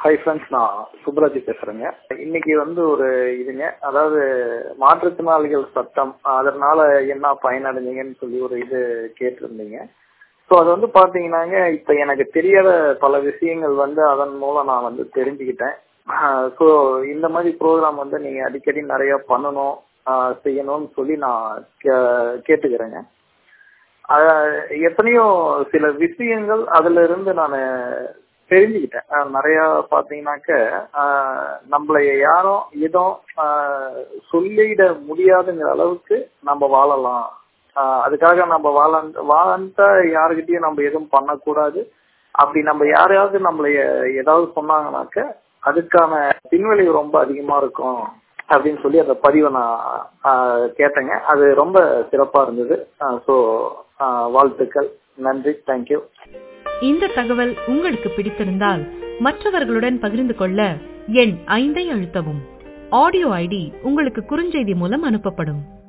hi friends நான் சுப்ராஜ் பேசுறேங்க இன்னைக்கு வந்து ஒரு இதுங்க அதாவது மாற்றுத்திறனாளிகள் சட்டம் அதனால என்ன பயனடைஞ்சீங்கன்னு சொல்லி ஒரு இது கேட்டிருந்தீங்க ஸோ அது வந்து பாத்தீங்கன்னாங்க இப்ப எனக்கு தெரியாத பல விஷயங்கள் வந்து அதன் மூலம் நான் வந்து தெரிஞ்சுக்கிட்டேன் ஸோ இந்த மாதிரி ப்ரோக்ராம் வந்து நீங்க அடிக்கடி நிறைய பண்ணணும் செய்யணும்னு சொல்லி நான் கேட்டுக்கிறேங்க எத்தனையோ சில விஷயங்கள் அதுல இருந்து நான் தெரிஞ்சுக்கிட்டேன் நிறைய பாத்தீங்கன்னாக்க நம்மள யாரும் எதுவும் சொல்லிட முடியாதுங்கிற அளவுக்கு நம்ம வாழலாம் அதுக்காக நம்ம வாழ வாழ்ந்தா யாருக்கிட்டயும் நம்ம எதுவும் பண்ணக்கூடாது அப்படி நம்ம யாரையாவது நம்மள ஏதாவது சொன்னாங்கனாக்க அதுக்கான பின்விளைவு ரொம்ப அதிகமா இருக்கும் அப்படின்னு சொல்லி அந்த பதிவை நான் கேட்டேங்க அது ரொம்ப சிறப்பா இருந்தது ஸோ வாழ்த்துக்கள் நன்றி தேங்க்யூ இந்த தகவல் உங்களுக்கு பிடித்திருந்தால் மற்றவர்களுடன் பகிர்ந்து கொள்ள எண் ஐந்தை அழுத்தவும் ஆடியோ ஐடி உங்களுக்கு குறுஞ்செய்தி மூலம் அனுப்பப்படும்